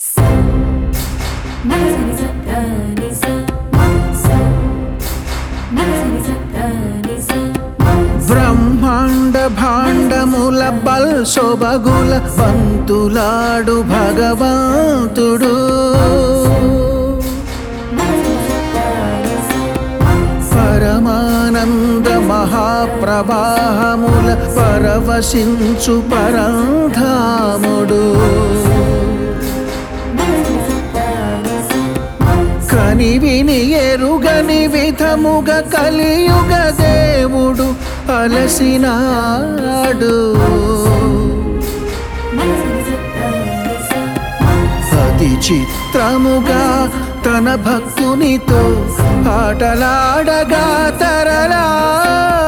బ్రహ్మాండ భాండముల బల్ శోభగుల బంతులాడు భగవంతుడు పరమానంద మహాప్రవాహముల పరవశించు పరంధాముడు కని విని ఎరుగని విధముగ కలియుగ దేవుడు అలసినాడు అతి చిత్రముగా తన భక్తునితో ఆటలాడగా తరలాడు